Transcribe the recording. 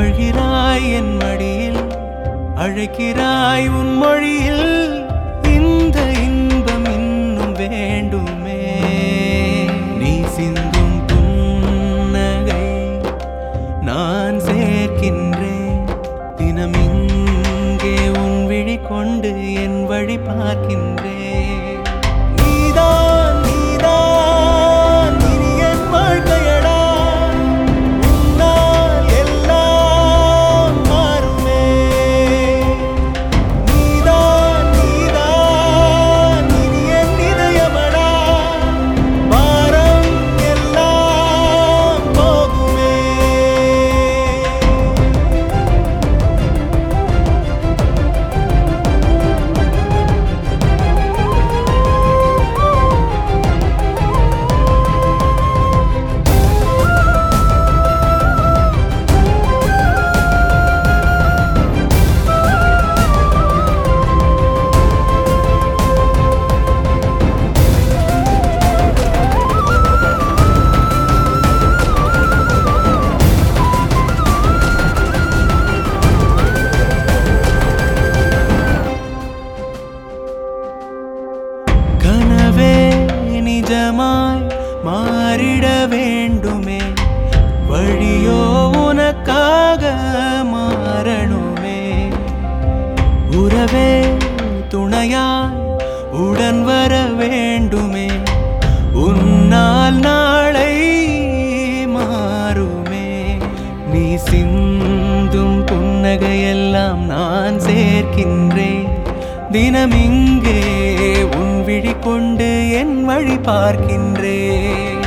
அழுகிறாய் என் மடியில் அழைக்கிறாய் உன் மொழியில் இந்த இன்பம் இன்னும் வேண்டுமே நீ சிந்தும் புன்னகை நான் சேர்க்கின்றேன் தினம் இங்கே உன் விழி கொண்டு என் வழி பார்க்கின்றேன் நீதான் நீதான் இனி என் வாழ்க்கையடா உன்னால் எல்லாம் மாறுமே நீதான் நீதான் இனி என் இதயமடா பாரம் எல்லாம் போகுமே கனவே நிஜமாய் மாறிட வேண்டுமே வழியோ உனக்காக மாறணுமே உறவே துணையாய் உடன் வர வேண்டுமே உன்னால் நாளை மாறுமே நீ சிந்தும் புன்னகையெல்லாம் நான் சேர்க்கின்றேன் தினம் இங்கே உன் விழி கொண்டு என் வழி பார்க்கின்றேன்